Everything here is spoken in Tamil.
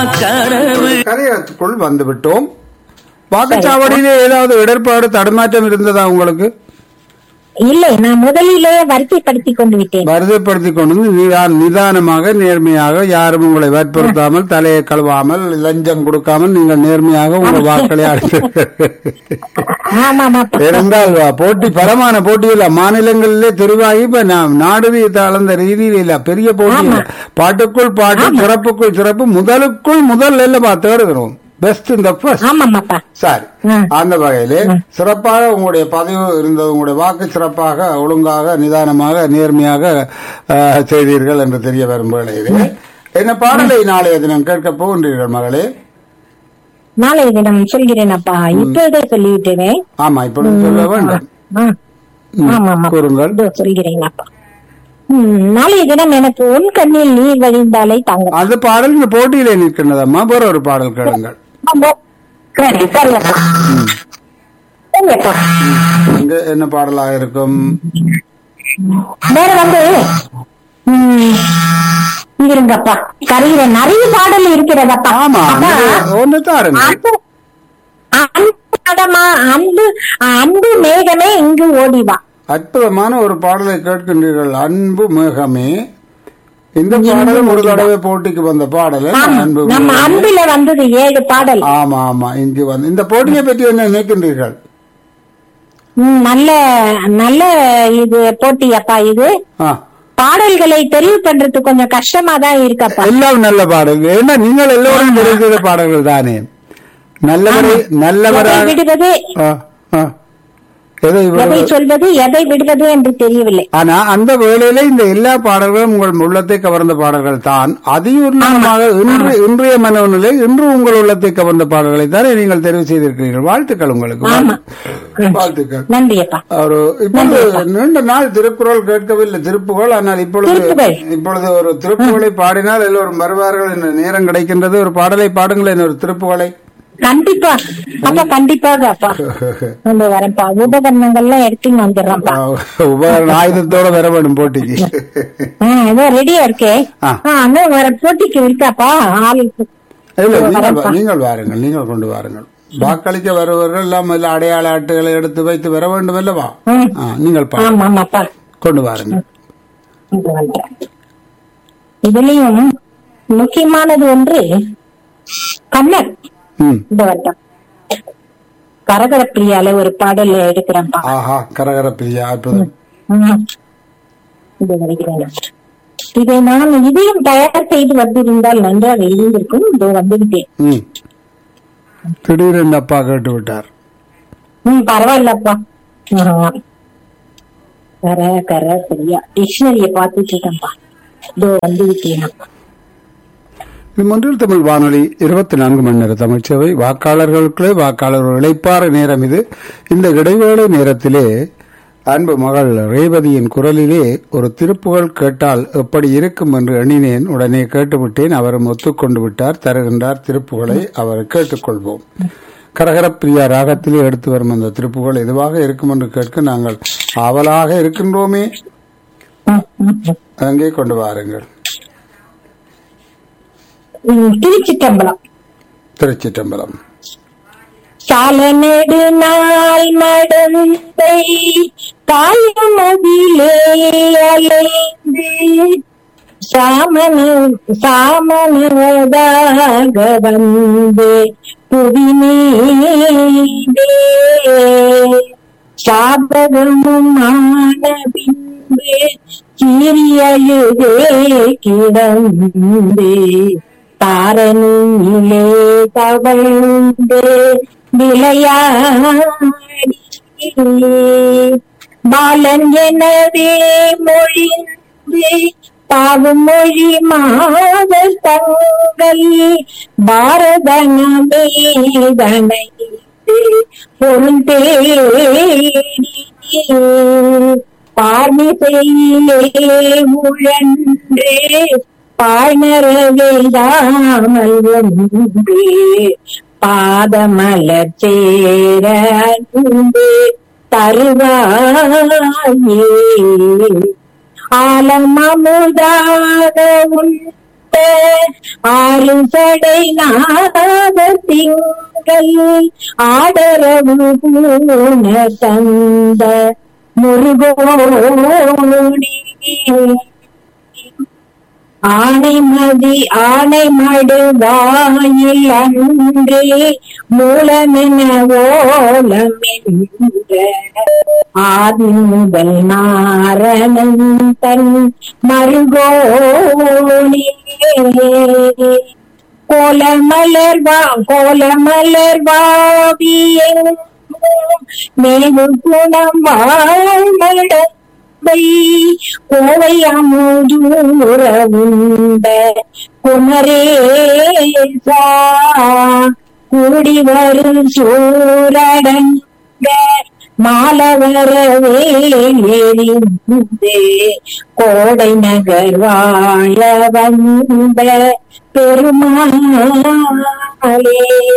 கனவு கரையத்துக்குள் வந்து விட்டோம் வாக்குச்சாவடியிலே ஏதாவது இடர்பாடு தடுமாற்றம் இருந்ததா உங்களுக்கு இல்லை நான் முதலிலே வரிசைப்படுத்தி கொண்டு விட்டேன் வருதைப்படுத்தி கொண்டு வந்து நிதா- நிதானமாக நேர்மையாக யாரும் உங்களை வற்புறுத்தாமல் தலையை கழுவாமல் லஞ்சம் கொடுக்காமல் நீங்கள் நேர்மையாக உங்கள் வாக்களை அளித்து ஆமாமாப்பா இருந்தால் வா- போட்டி பலமான போட்டி இல்ல மாநிலங்களிலே தெரிவாகி இப்ப நாம் நாடு அளந்த ரீதியில் இல்ல பெரிய போட்டி இல்ல பாட்டுக்குள் பாட்டு சிறப்புக்குள் சிறப்பு முதலுக்குள் முதல் இல்லப்பா தேடுகிறோம் பெஸ்ட் இந்த ஃபர்ஸ்ட் ஆமாமாப்பா சரி ம். அந்த வகையிலே சிறப்பாக உங்களுடைய பதிவு இருந்தது உங்களுடைய வாக்கு சிறப்பாக ஒழுங்காக நிதானமாக நேர்மையாக அஹ், செய்தீர்கள் என்று தெரிய வரும் வேளையிலே என்ன பாடலை நாளைய தினம் கேட்க போகின்றீர்கள் மகளே நாளை தினம் சொல்கிறேன் அப்பா இப்போதே சொல்லிவிட்டேனே ஆமா இப்பொழுது சொல்ல வேண்டும் ஆ. ம், ஆமாமா கூறுங்கள் இதோ சொல்கிறேன் அப்பா ம், நாளைய தினம் எனக்கு உன் கண்ணில் நீர் வழிந்தாலே தாங்க அந்த பாடல் இந்த போட்டியிலே நிற்கின்றதம்மா வேற ஒரு பாடல் கேளுங்கள் சரி சரி அப்பா சரி அப்பா இங்க என்ன பாடலாக இருக்கும் வேற வந்து ம், இருங்கப்பா கரையில நிறைய பாடல் இருக்கிறதப்பா ஆமா அப்பா, ஒன்று தாருங்க அன்பு அன்பு படமா அன்பு அன்பு மேகமே இங்கு ஓடிவா அற்புதமான ஒரு பாடலை கேட்கின்றீர்கள் அன்பு மேகமே இந்த பாடலும் ஒரு தடவை போட்டிக்கு வந்த பாடல் ஆமா, அன்பு நம்ம மேகமே. அன்புல வந்தது ஏழு பாடல் ஆமா ஆமா இங்கு வந்து இந்த போட்டியை பற்றி என்ன நினைக்கின்றீர்கள் ம், நல்ல நல்ல இது போட்டி அப்பா இது ஆ, பாடல்களை தெரிவு பண்றது கொஞ்சம் கஷ்டமா தான் இருக்கப்பா எல்லாம் நல்ல பாடல்கள் ஏன்னா நீங்கள் எல்லோரும் தெரிந்த பாடல்கள் தானே நல்லவரை எதை நல்லவராக விடுவது ஆ, ஆ. எதை எதை இவ்வளவு- சொல்வது எதை விடுவது என்று தெரியவில்லை ஆனா அந்த வேளையில இந்த எல்லா பாடல்களும் உங்கள் உள்ளத்தை கவர்ந்த பாடல்கள் தான் அதிகமாக இன்று இன்றைய மனநிலை இன்று உங்கள் உள்ளத்தை கவர்ந்த பாடல்களை தானே நீங்கள் தெரிவு செய்திருக்கிறீர்கள் வாழ்த்துக்கள் உங்களுக்கு ஆமா ம். வாழ்த்துக்கள் நன்றி அப்பா ஒரு இப்பொழுது நீண்ட நாள் திருக்குறள் கேட்கவில்லை திருப்புகள் ஆனால் இப்பொழுது திருப்புகழ். இப்பொழுது ஒரு திருப்புகளை பாடினால் எல்லோரும் வருவார்கள் என்ற நேரம் கிடைக்கின்றது ஒரு பாடலை பாடுங்களேன் ஒரு திருப்புகளை கண்டிப்பா அப்பா கண்டிப்பாக அப்பா வந்து வரேன்ப்பா உபகரணங்கள்லாம் எடுத்துன்னு வந்துடுறேன்ப்பா உபகரண ஆயுதத்தோட வர வேண்டும் போட்டிக்கு ஆ, ஏதோ ரெடியா இருக்கே ஆ. ஆ, அண்ணா வர போட்டிக்கு இருக்காப்பா ஆள் இல்ல நீங்கள் வா- நீங்கள் வாருங்கள் நீங்கள் கொண்டு வாருங்கள் வாக்களிக்க வருபவர்கள் எல்லாம் இல்ல அடையாள அட்டைகளை எடுத்து வைத்து வர வேண்டும் அல்லவா ம். ஆ, நீங்கள் பா- ஆமா ஆமாப்பா கொண்டு வாருங்கள் இங்க வந்துடுறேன். இதுலயும் முக்கியமானது ஒன்று கண்ணன் ம். இந்த வருடம் கரகரப்பிரியால ஒரு பாடல் எடுக்கிறேன்ப்பா ஆஹா கரகர பிரியா அற்புதம் ம். இது வருகிறேன். இதை நான் இதையும் தயார் செய்து வந்திருந்தால் நன்றாக இருந்திருக்கும் இதோ வந்துவிட்டேன் ம். திடீரென்று அப்பா கேட்டு விட்டார் ம் பரவாயில்லப்பா ஆ. கர கர சரியா டிக்ஷனரிய பார்த்துட்டு இருக்கேன்ப்பா இதோ வந்து விட்டேனப்பா இது மொன்றில் தமிழ் வானொலி இருபத்தி நான்கு மணி நேர தமிழ்ச்சேவை வாக்காளர்களுக்குள்ளே வாக்காளர் இழைப்பார நேரம் இது இந்த இடைவேளை நேரத்திலே அன்பு மகள் ரேவதியின் குரலிலே ஒரு திருப்புகழ் கேட்டால் எப்படி இருக்கும் என்று எண்ணினேன் உடனே கேட்டுவிட்டேன் அவரும் ஒத்துக்கொண்டு விட்டார் தருகின்றார் திருப்புகளை அவர் கேட்டுக்கொள்வோம் கரகரப்பிரியா ராகத்திலே எடுத்து வரும் அந்த திருப்புகள் எதுவாக இருக்கும் என்று கேட்க நாங்கள் ஆவலாக இருக்கின்றோமே ம், ம், ம். அங்கே கொண்டு வாருங்கள் ம், திருச்சிற்றம்பலம் திருச்சிற்றம்பலம் சால நெடு நாள் நடந்தை தாயமதிலே அலைந்து சாமன சாமனதாக வந்து புவினீடே சாபகமும் ஆன பின்பு சிறியழுதே கிடந்து தாரணியிலே தவழ்ந்து விளையாடி பாலன் எனவே மொழிந்து பாவும் மொழி மாதர் தங்கள் பாரதனமேதனை பொருள் தேடி பார்மிசையிலே முழன்றே பாய்நரவேதாமல் ஒன்றே பாதமலர் சேர அன்பு தருவாயே ஆலமமுதாக உன் ஆறு சடை நாத திங்கள் ஆடரவு பூன தந்த முருகோடி ஆனைமதி ஆனைமடு வாயில் அன்றே மூலமென ஓலம் என்ற ஆதி முதல் நாரணன் தன் மருகோணி கோலமலர் வா கோலமலர் வாவியும் மேவு குணம் வாழ்மட வை கோவை அமுதூரவுண்ட குமரேசா கூடி வரும் சூரடங்க மாலவரவேலிருந்தே கோடை நகர் வாழ வந்த பெருமாளே